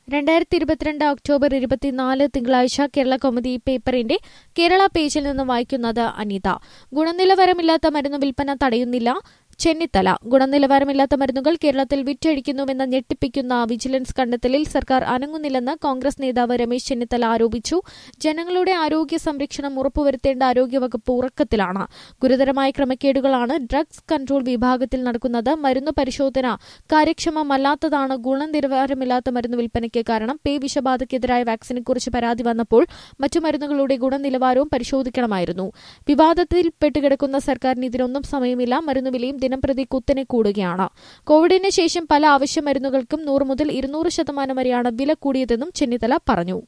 രണ്ടായിരത്തി ഇരുപത്തിരണ്ട് ഒക്ടോബർ ഇരുപത്തിനാല് തിങ്കളാഴ്ച കേരള കൗമുദി പേപ്പറിന്റെ കേരള പേജിൽ നിന്ന് വായിക്കുന്നത് അനിത ഗുണനിലവാരമില്ലാത്ത മരുന്ന് വിൽപ്പന തടയുന്നില്ല ചെന്നിത്തല ഗുണനിലവാരമില്ലാത്ത മരുന്നുകൾ കേരളത്തിൽ വിറ്റഴിക്കുന്നുവെന്ന ഞെട്ടിപ്പിക്കുന്ന വിജിലൻസ് കണ്ടെത്തലിൽ സർക്കാർ അനങ്ങുന്നില്ലെന്ന് കോൺഗ്രസ് നേതാവ് രമേശ് ചെന്നിത്തല ആരോപിച്ചു ജനങ്ങളുടെ ആരോഗ്യ സംരക്ഷണം ഉറപ്പുവരുത്തേണ്ട ആരോഗ്യവകുപ്പ് ഉറക്കത്തിലാണ് ഗുരുതരമായ ക്രമക്കേടുകളാണ് ഡ്രഗ്സ് കൺട്രോൾ വിഭാഗത്തിൽ നടക്കുന്നത് മരുന്ന് പരിശോധന കാര്യക്ഷമമല്ലാത്തതാണ് ഗുണനിലവാരമില്ലാത്ത മരുന്ന് വിൽപ്പനയ്ക്ക് കാരണം പേ വിഷബാധയ്ക്കെതിരായ വാക്സിനെക്കുറിച്ച് പരാതി വന്നപ്പോൾ മറ്റു മരുന്നുകളുടെ ഗുണനിലവാരവും പരിശോധിക്കണമായിരുന്നു വിവാദത്തിൽ പെട്ടുകിടക്കുന്ന സർക്കാരിന് ഇതിനൊന്നും സമയമില്ല മരുന്നുവിലയും ദിനംപ്രതി കുത്തനെ കൂടുകയാണ് കോവിഡിന് ശേഷം പല ആവശ്യ മരുന്നുകൾക്കും നൂറ് മുതൽ ഇരുന്നൂറ് ശതമാനം വരെയാണ് വില കൂടിയതെന്നും ചെന്നിത്തല പറഞ്ഞു